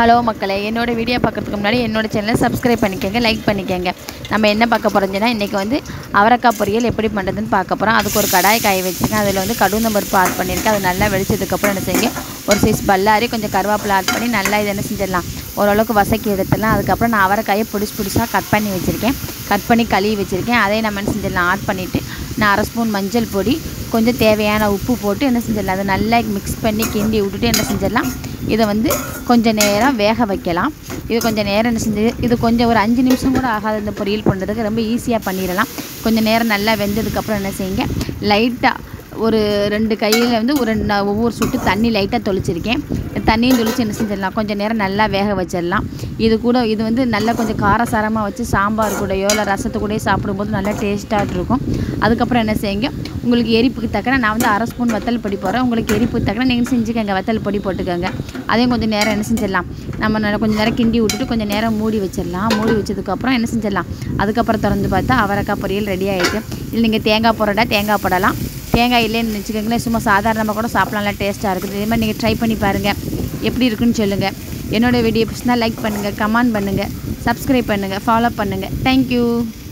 hello மக்களே என்னோட video பார்க்கறதுக்கு முன்னாடி என்னோட சேனலை சப்ஸ்கிரைப் பண்ணிக்கோங்க லைக் பண்ணிக்கோங்க நம்ம என்ன பார்க்க போகிறோம்னா இன்றைக்கி வந்து அவரைக்காய் பொரியல் எப்படி பண்ணுறதுன்னு பார்க்க போகிறோம் அதுக்கு ஒரு கடாய் காய வச்சுருக்கேன் அதில் வந்து கடுந்த பருப்பு ஆட் பண்ணியிருக்கேன் அது நல்லா வெடிச்சதுக்கப்புறம் என்ன செய்யுங்க ஒரு சைஸ் பல்லாரி கொஞ்சம் கருவேப்பிலை ஆட் பண்ணி நல்லா இதை என்ன செஞ்சிடலாம் ஓரளவுக்கு வசக்கி எடுத்துடலாம் அதுக்கப்புறம் நான் அவரைக்காயை பொடிசு பொடிசாக கட் பண்ணி வச்சுருக்கேன் கட் பண்ணி கழுவி வச்சுருக்கேன் அதையும் நம்ம என்ன செஞ்சிடலாம் ஆட் பண்ணிவிட்டு நான் அரை ஸ்பூன் மஞ்சள் பொடி கொஞ்சம் தேவையான உப்பு போட்டு என்ன செஞ்சிடலாம் அதை நல்லா மிக்ஸ் பண்ணி கிண்டி விட்டுட்டு என்ன செஞ்சிடலாம் இதை வந்து கொஞ்சம் நேரம் வேக வைக்கலாம் இது கொஞ்சம் நேரம் என்ன செஞ்சு இது கொஞ்சம் ஒரு அஞ்சு நிமிஷம் கூட ஆகாது இந்த பொரியல் பண்ணுறதுக்கு ரொம்ப ஈஸியாக பண்ணிடலாம் கொஞ்சம் நேரம் நல்லா வெந்ததுக்கப்புறம் என்ன செய்யுங்க லைட்டாக ஒரு ரெண்டு கையில் வந்து ஒரு ந- ஒவ்வொரு சொட்டு தண்ணி லைட்டாக தொளிச்சிருக்கேன் தண்ணியும் தொளிச்சு என்ன செஞ்சிடலாம் கொஞ்சம் நேரம் நல்லா வேக வச்சிடலாம் இது கூட இது வந்து நல்லா கொஞ்சம் காரசாரமாக வச்சு சாம்பார் கூடயோ இல்லை ரசத்து கூடயோ சாப்பிடும்போது நல்லா டேஸ்ட்டாக இருக்கும் அதுக்கப்புறம் என்ன செய்யுங்க உங்களுக்கு எரிப்புக்கு தக்கன நான் வந்து அரை ஸ்பூன் வத்தல் பொடி போடுறேன் உங்களுக்கு எரிப்புக்கு தக்கன நீங்கள் செஞ்சுக்கோங்க வத்தல் பொடி போட்டுக்கோங்க அதையும் கொஞ்சம் நேரம் என்ன செஞ்சிடலாம் நம்ம நல்லா கொஞ்சம் நேரம் கிண்டி விட்டுட்டு கொஞ்சம் நேரம் மூடி வச்சிடலாம் மூடி வச்சதுக்கப்புறம் என்ன செஞ்சிடலாம் அதுக்கப்புறம் திறந்து பார்த்தா அவரைக்காய் பொரியல் ரெடி ஆகிட்டு இல்லை நீங்கள் தேங்காய் போடுறதா தேங்காய் போடலாம் தேங்காய் இல்லைன்னு வச்சுக்கோங்களேன் சும்மா சாதாரணமாக கூட சாப்பிடலாம் நல்லா டேஸ்ட்டாக இருக்குது இதே மாதிரி நீங்கள் ட்ரை பண்ணி பாருங்கள் எப்படி இருக்குன்னு சொல்லுங்கள் என்னோடய வீடியோ பிடிச்சிருந்தா லைக் பண்ணுங்கள் கமெண்ட் பண்ணுங்கள் சப்ஸ்கிரைப் பண்ணுங்கள் ஃபாலோ பண்ணுங்கள் தேங்க்யூ